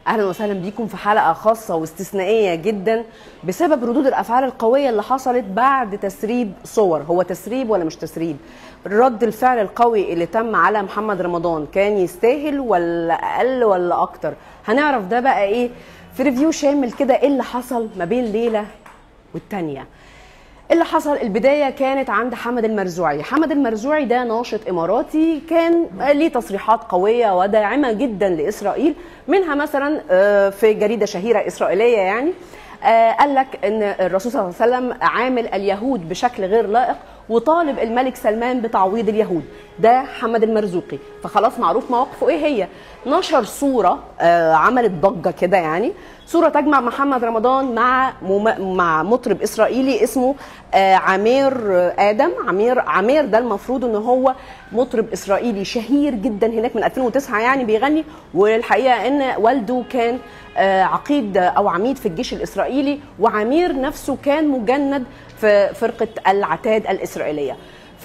اهلا وسهلا بيكم في حلقه خاصه واستثنائيه جدا بسبب ردود الافعال القويه اللي حصلت بعد تسريب صور هو تسريب ولا مش تسريب رد الفعل القوي اللي تم على محمد رمضان كان يستاهل ولا اقل ولا اكتر هنعرف ده بقى ايه في ريفيو شامل كده ايه اللي حصل ما بين ليله والتانيه اللي حصل البداية كانت عند حمد المرزوعي حمد المرزوعي ده ناشط إماراتي كان ليه تصريحات قوية وداعمة جدا لإسرائيل منها مثلا آه، في جريدة شهيرة إسرائيلية يعني آه، قال لك ان الرسول صلى الله عليه وسلم عامل اليهود بشكل غير لائق وطالب الملك سلمان بتعويض اليهود ده حمد المرزوقي فخلاص معروف مواقفه ايه هي نشر صوره آه، عملت ضجه كده يعني صوره تجمع محمد رمضان مع مم... مع مطرب اسرائيلي اسمه آه، عمير ادم عمير عمير ده المفروض ان هو مطرب اسرائيلي شهير جدا هناك من 2009 يعني بيغني والحقيقه ان والده كان آه، عقيد او عميد في الجيش الاسرائيلي وعمير نفسه كان مجند في فرقه العتاد الاسرائيليه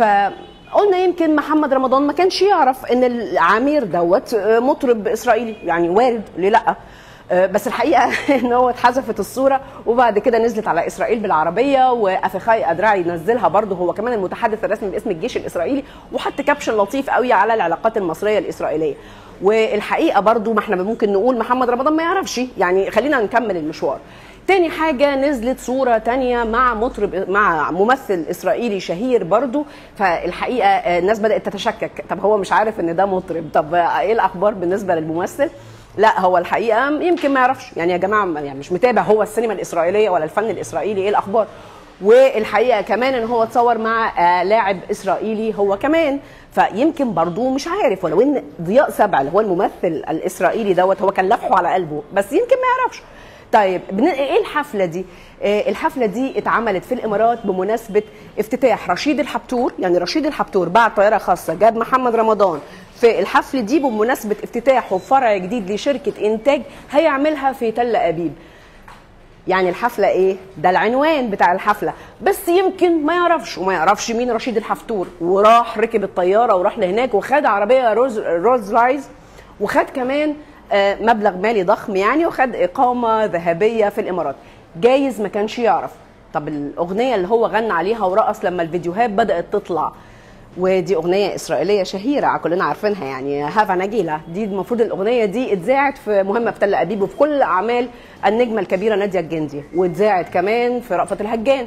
فقلنا يمكن محمد رمضان ما كانش يعرف ان العمير دوت آه، مطرب اسرائيلي يعني وارد ليه لا آه، بس الحقيقه ان هو اتحذفت الصوره وبعد كده نزلت على اسرائيل بالعربيه وافخاي ادرعي نزلها برضه هو كمان المتحدث الرسمي باسم الجيش الاسرائيلي وحط كابشن لطيف قوي على العلاقات المصريه الاسرائيليه والحقيقه برضه ما احنا ممكن نقول محمد رمضان ما يعرفش يعني خلينا نكمل المشوار تاني حاجة نزلت صورة تانية مع مطرب مع ممثل إسرائيلي شهير برضو فالحقيقة آه، الناس بدأت تتشكك طب هو مش عارف إن ده مطرب طب آه، إيه الأخبار بالنسبة للممثل لا هو الحقيقة يمكن ما يعرفش يعني يا جماعة يعني مش متابع هو السينما الإسرائيلية ولا الفن الإسرائيلي إيه الأخبار والحقيقه كمان ان هو اتصور مع آه، لاعب اسرائيلي هو كمان فيمكن برضه مش عارف ولو ان ضياء سبع اللي هو الممثل الاسرائيلي دوت هو كان لفحه على قلبه بس يمكن ما يعرفش طيب بن- ايه الحفله دي آه، الحفله دي اتعملت في الامارات بمناسبه افتتاح رشيد الحبتور يعني رشيد الحبتور بعت طياره خاصه جاب محمد رمضان في الحفل دي بمناسبه افتتاحه فرع جديد لشركه انتاج هيعملها في تل ابيب يعني الحفلة ايه؟ ده العنوان بتاع الحفلة بس يمكن ما يعرفش وما يعرفش مين رشيد الحفتور وراح ركب الطيارة وراح لهناك وخد عربية روز, روز رايز وخد كمان آه، مبلغ مالي ضخم يعني وخد إقامة ذهبية في الإمارات جايز ما كانش يعرف طب الأغنية اللي هو غنى عليها ورقص لما الفيديوهات بدأت تطلع ودي اغنيه اسرائيليه شهيره كلنا عارفينها يعني هافا نجيله دي المفروض الاغنيه دي اتذاعت في مهمه في تل ابيب وفي كل اعمال النجمه الكبيره ناديه الجندي واتذاعت كمان في رأفت الهجان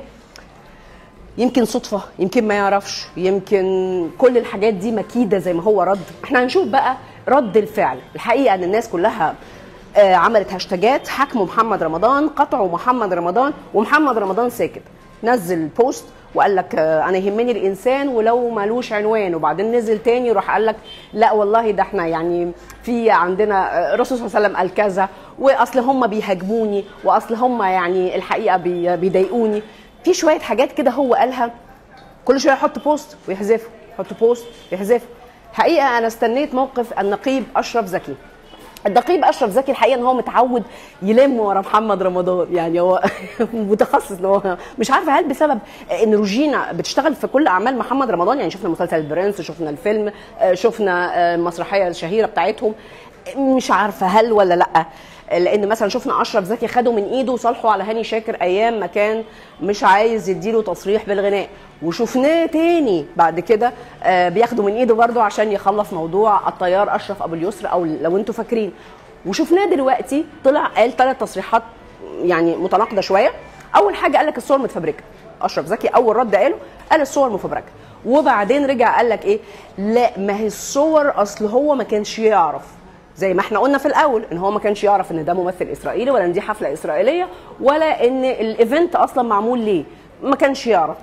يمكن صدفه يمكن ما يعرفش يمكن كل الحاجات دي مكيده زي ما هو رد احنا هنشوف بقى رد الفعل الحقيقه ان الناس كلها آه، عملت هاشتاجات حكموا محمد رمضان قطعوا محمد رمضان ومحمد رمضان ساكت نزل بوست وقال لك آه، انا يهمني الانسان ولو مالوش عنوان وبعدين نزل تاني راح قال لك لا والله ده احنا يعني في عندنا آه، الرسول صلى الله عليه وسلم قال كذا واصل هم بيهاجموني واصل هم يعني الحقيقه بي- بيضايقوني في شويه حاجات كده هو قالها كل شويه يحط بوست ويحذفه يحط بوست يحذفه حقيقه انا استنيت موقف النقيب اشرف زكي النقيب اشرف زكي الحقيقه ان هو متعود يلم ورا محمد رمضان يعني هو متخصص ان هو مش عارفه هل بسبب ان روجينا بتشتغل في كل اعمال محمد رمضان يعني شفنا مسلسل البرنس شفنا الفيلم آه، شفنا آه، المسرحيه الشهيره بتاعتهم مش عارفه هل ولا لا لان مثلا شفنا اشرف زكي خده من ايده وصالحه على هاني شاكر ايام ما كان مش عايز يديله تصريح بالغناء وشفناه تاني بعد كده آه، بياخده من ايده برضه عشان يخلص موضوع الطيار اشرف ابو اليسر او لو انتوا فاكرين وشفناه دلوقتي طلع قال ثلاث تصريحات يعني متناقضه شويه اول حاجه قال لك الصور متفبركه اشرف زكي اول رد قاله قال الصور مفبركه وبعدين رجع قال لك ايه لا ما هي الصور اصل هو ما كانش يعرف زي ما احنا قلنا في الاول ان هو ما كانش يعرف ان ده ممثل اسرائيلي ولا ان دي حفله اسرائيليه ولا ان الايفنت اصلا معمول ليه ما كانش يعرف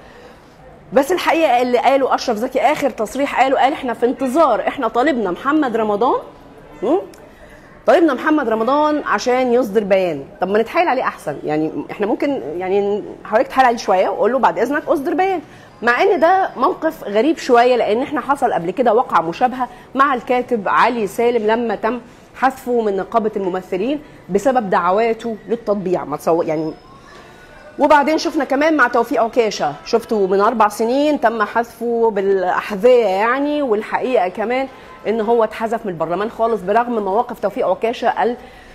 بس الحقيقه اللي قاله اشرف زكي اخر تصريح قاله قال احنا في انتظار احنا طالبنا محمد رمضان م? طالبنا محمد رمضان عشان يصدر بيان طب ما نتحايل عليه احسن يعني احنا ممكن يعني حضرتك تحايل عليه شويه وقول له بعد اذنك اصدر بيان مع ان ده موقف غريب شويه لان احنا حصل قبل كده واقعه مشابهه مع الكاتب علي سالم لما تم حذفه من نقابه الممثلين بسبب دعواته للتطبيع ما تصور يعني وبعدين شفنا كمان مع توفيق عكاشه شفته من اربع سنين تم حذفه بالاحذيه يعني والحقيقه كمان ان هو اتحذف من البرلمان خالص برغم مواقف توفيق عكاشه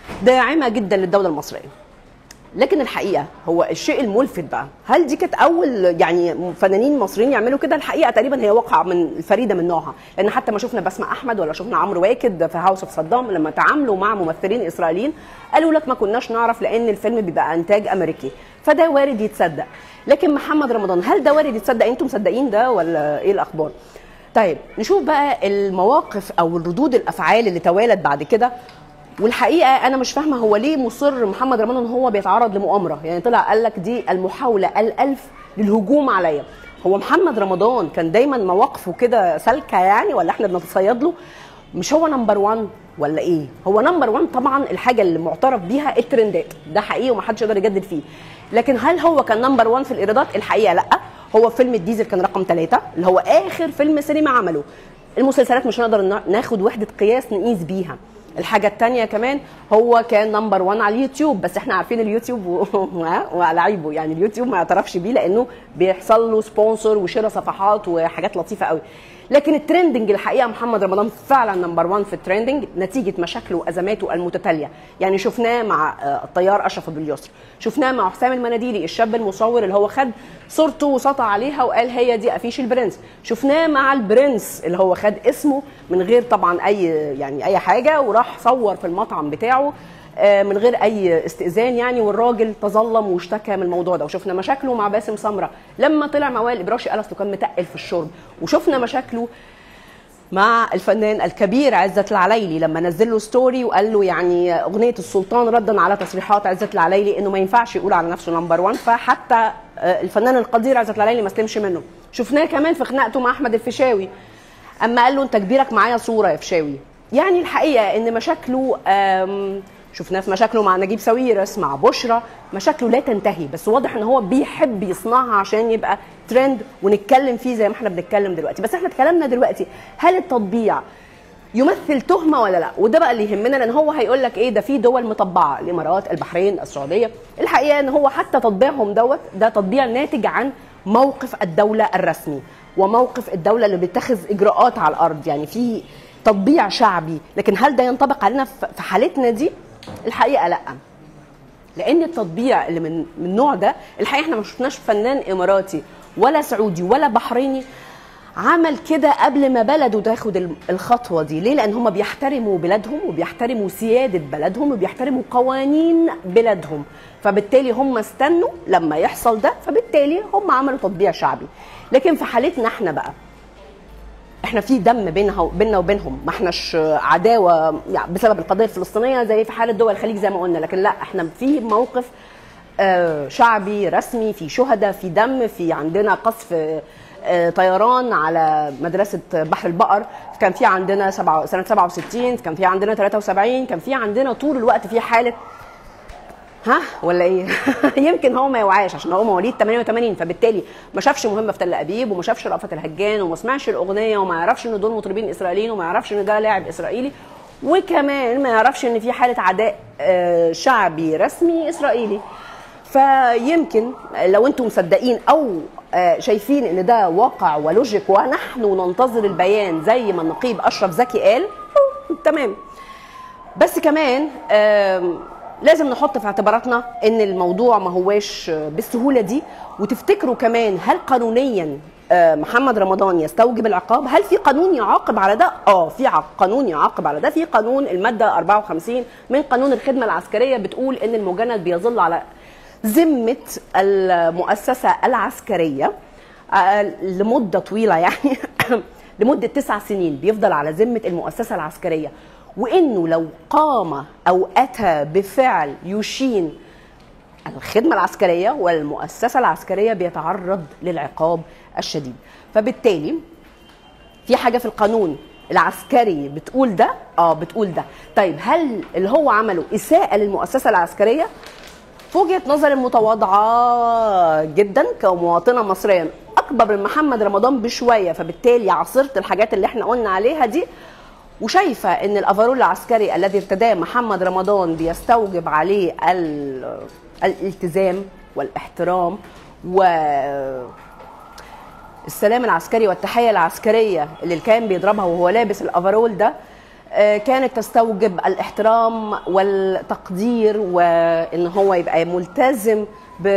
داعمه جدا للدوله المصريه لكن الحقيقه هو الشيء الملفت بقى هل دي كانت اول يعني فنانين مصريين يعملوا كده الحقيقه تقريبا هي واقعه من فريده من نوعها لان حتى ما شفنا بسمه احمد ولا شفنا عمرو واكد في هاوس اوف صدام لما تعاملوا مع ممثلين اسرائيليين قالوا لك ما كناش نعرف لان الفيلم بيبقى انتاج امريكي فده وارد يتصدق لكن محمد رمضان هل ده وارد يتصدق انتم مصدقين ده ولا ايه الاخبار طيب نشوف بقى المواقف او ردود الافعال اللي توالت بعد كده والحقيقه انا مش فاهمه هو ليه مصر محمد رمضان هو بيتعرض لمؤامره يعني طلع قال لك دي المحاوله الالف للهجوم عليا هو محمد رمضان كان دايما مواقفه كده سالكه يعني ولا احنا بنتصيد له مش هو نمبر 1 ولا ايه هو نمبر 1 طبعا الحاجه اللي معترف بيها الترندات ده حقيقي ومحدش يقدر يجدد فيه لكن هل هو كان نمبر 1 في الايرادات الحقيقه لا هو فيلم الديزل كان رقم ثلاثة اللي هو اخر فيلم سينما عمله المسلسلات مش هنقدر ناخد وحده قياس نقيس بيها الحاجه الثانيه كمان هو كان نمبر 1 على اليوتيوب بس احنا عارفين اليوتيوب وعيبه يعني اليوتيوب ما يعترفش بيه لانه بيحصل له سبونسر وشراء صفحات وحاجات لطيفه قوي لكن الترندنج الحقيقه محمد رمضان فعلا نمبر 1 في الترندنج نتيجه مشاكله وازماته المتتاليه يعني شفناه مع الطيار اشرف ابو اليسر شفناه مع حسام المناديلي الشاب المصور اللي هو خد صورته وسطع عليها وقال هي دي افيش البرنس شفناه مع البرنس اللي هو خد اسمه من غير طبعا اي يعني اي حاجه وراح صور في المطعم بتاعه من غير اي استئذان يعني والراجل تظلم واشتكى من الموضوع ده وشفنا مشاكله مع باسم سمره لما طلع مع وائل ابراشي قال اصله كان متقل في الشرب وشفنا مشاكله مع الفنان الكبير عزت العليلي لما نزل له ستوري وقال له يعني اغنيه السلطان ردا على تصريحات عزت العليلي انه ما ينفعش يقول على نفسه نمبر 1 فحتى الفنان القدير عزت العليلي ما سلمش منه شفناه كمان في خناقته مع احمد الفيشاوي اما قال له انت كبيرك معايا صوره يا فيشاوي يعني الحقيقه ان مشاكله شفناه في مشاكله مع نجيب ساويرس مع بشرى مشاكله لا تنتهي بس واضح ان هو بيحب يصنعها عشان يبقى ترند ونتكلم فيه زي ما احنا بنتكلم دلوقتي بس احنا اتكلمنا دلوقتي هل التطبيع يمثل تهمه ولا لا وده بقى اللي يهمنا لان هو هيقول لك ايه ده في دول مطبعه الامارات البحرين السعوديه الحقيقه ان هو حتى تطبيعهم دوت ده تطبيع ناتج عن موقف الدوله الرسمي وموقف الدوله اللي بتتخذ اجراءات على الارض يعني في تطبيع شعبي لكن هل ده ينطبق علينا في حالتنا دي الحقيقه لا لان التطبيع اللي من من النوع ده الحقيقه احنا ما شفناش فنان اماراتي ولا سعودي ولا بحريني عمل كده قبل ما بلده تاخد الخطوه دي ليه لان هم بيحترموا بلادهم وبيحترموا سياده بلدهم وبيحترموا قوانين بلادهم فبالتالي هم استنوا لما يحصل ده فبالتالي هم عملوا تطبيع شعبي لكن في حالتنا احنا بقى احنا في دم بينها بيننا وبينهم ما احناش عداوه يعني بسبب القضيه الفلسطينيه زي في حاله دول الخليج زي ما قلنا لكن لا احنا في موقف شعبي رسمي في شهداء في دم في عندنا قصف طيران على مدرسه بحر البقر كان في عندنا سنه 67 كان في عندنا 73 كان في عندنا طول الوقت في حاله ها ولا ايه يمكن هو ما يوعاش عشان هو مواليد 88 فبالتالي ما شافش مهمه في تل ابيب وما شافش رأفت الهجان وما سمعش الاغنيه وما يعرفش ان دول مطربين اسرائيليين وما يعرفش ان ده لاعب اسرائيلي وكمان ما يعرفش ان في حاله عداء شعبي رسمي اسرائيلي فيمكن لو انتم مصدقين او شايفين ان ده واقع ولوجيك ونحن ننتظر البيان زي ما النقيب اشرف زكي قال تمام بس كمان لازم نحط في اعتباراتنا ان الموضوع ما هواش بالسهوله دي وتفتكروا كمان هل قانونيا محمد رمضان يستوجب العقاب هل في قانون يعاقب على ده اه في قانون يعاقب على ده في قانون الماده 54 من قانون الخدمه العسكريه بتقول ان المجند بيظل على ذمه المؤسسه العسكريه لمده طويله يعني لمده تسع سنين بيفضل على ذمه المؤسسه العسكريه وانه لو قام او اتى بفعل يشين الخدمه العسكريه والمؤسسه العسكريه بيتعرض للعقاب الشديد فبالتالي في حاجه في القانون العسكري بتقول ده اه بتقول ده طيب هل اللي هو عمله اساءه للمؤسسه العسكريه في وجهه نظري المتواضعه جدا كمواطنه مصريه اكبر من محمد رمضان بشويه فبالتالي عاصرت الحاجات اللي احنا قلنا عليها دي وشايفه ان الافرول العسكري الذي ارتداه محمد رمضان بيستوجب عليه الالتزام والاحترام و السلام العسكري والتحيه العسكريه اللي كان بيضربها وهو لابس الافرول ده آه، كانت تستوجب الاحترام والتقدير وان هو يبقى ملتزم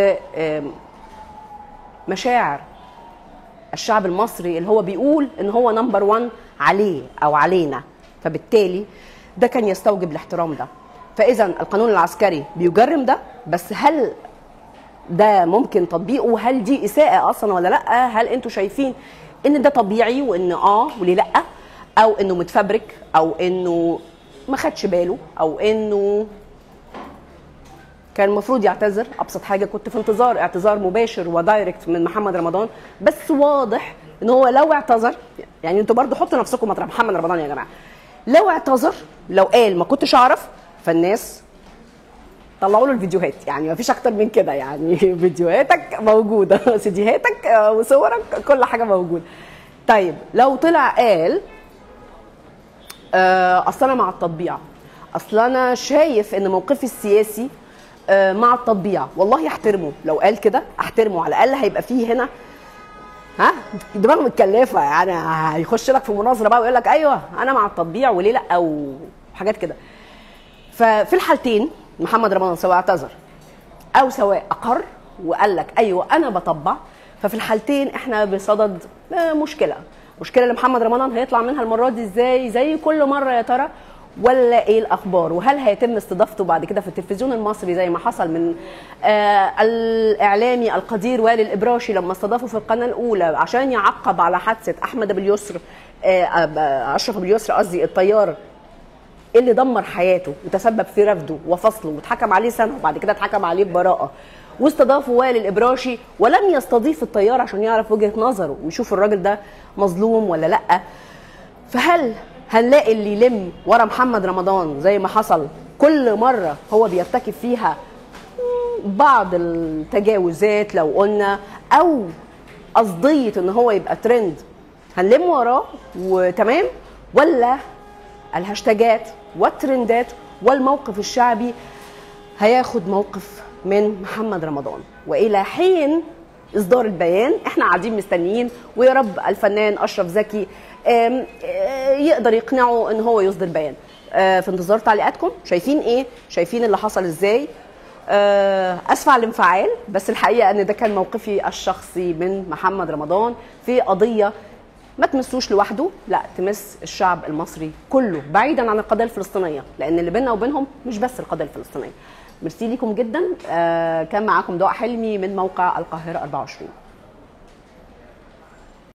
بمشاعر الشعب المصري اللي هو بيقول ان هو نمبر 1 عليه او علينا فبالتالي ده كان يستوجب الاحترام ده فاذا القانون العسكري بيجرم ده بس هل ده ممكن تطبيقه هل دي اساءه اصلا ولا لا هل انتوا شايفين ان ده طبيعي وان اه وليه لا او انه متفبرك او انه ما خدش باله او انه كان المفروض يعتذر ابسط حاجه كنت في انتظار اعتذار مباشر ودايركت من محمد رمضان بس واضح ان هو لو اعتذر يعني انتوا برضو حطوا نفسكم مطرح محمد رمضان يا جماعه لو اعتذر لو قال ما كنتش اعرف فالناس طلعوا له الفيديوهات يعني ما فيش اكتر من كده يعني فيديوهاتك موجوده سيديهاتك آه، وصورك كل حاجه موجوده طيب لو طلع قال آه، اصل انا مع التطبيع اصل انا شايف ان موقفي السياسي آه، مع التطبيع والله احترمه لو قال كده احترمه على الاقل هيبقى فيه هنا ها دماغه متكلفه يعني هيخش لك في مناظره بقى ويقول لك ايوه انا مع التطبيع وليه لا او حاجات كده ففي الحالتين محمد رمضان سواء اعتذر او سواء اقر وقال لك ايوه انا بطبع ففي الحالتين احنا بصدد آه، مشكله مشكله اللي محمد رمضان هيطلع منها المره دي ازاي زي كل مره يا ترى ولا ايه الاخبار وهل هيتم استضافته بعد كده في التلفزيون المصري زي ما حصل من آه الاعلامي القدير والي الابراشي لما استضافه في القناه الاولى عشان يعقب على حادثه احمد ابو اليسر آه آه، اشرف ابو اليسر قصدي الطيار اللي دمر حياته وتسبب في رفضه وفصله واتحكم عليه سنه وبعد كده اتحكم عليه ببراءه واستضافوا وائل الابراشي ولم يستضيف الطيار عشان يعرف وجهه نظره ويشوف الراجل ده مظلوم ولا لا فهل هنلاقي اللي يلم ورا محمد رمضان زي ما حصل كل مره هو بيرتكب فيها بعض التجاوزات لو قلنا او قصديه ان هو يبقى ترند هنلم وراه وتمام ولا الهاشتاجات والترندات والموقف الشعبي هياخد موقف من محمد رمضان والى حين اصدار البيان احنا قاعدين مستنيين ويا رب الفنان اشرف زكي آم، آه، يقدر يقنعه ان هو يصدر بيان آه، في انتظار تعليقاتكم شايفين ايه شايفين اللي حصل ازاي آه، اسفه على الانفعال بس الحقيقه ان ده كان موقفي الشخصي من محمد رمضان في قضيه ما تمسوش لوحده لا تمس الشعب المصري كله بعيدا عن القضيه الفلسطينيه لان اللي بيننا وبينهم مش بس القضيه الفلسطينيه ميرسي ليكم جدا آه، كان معاكم دعاء حلمي من موقع القاهره 24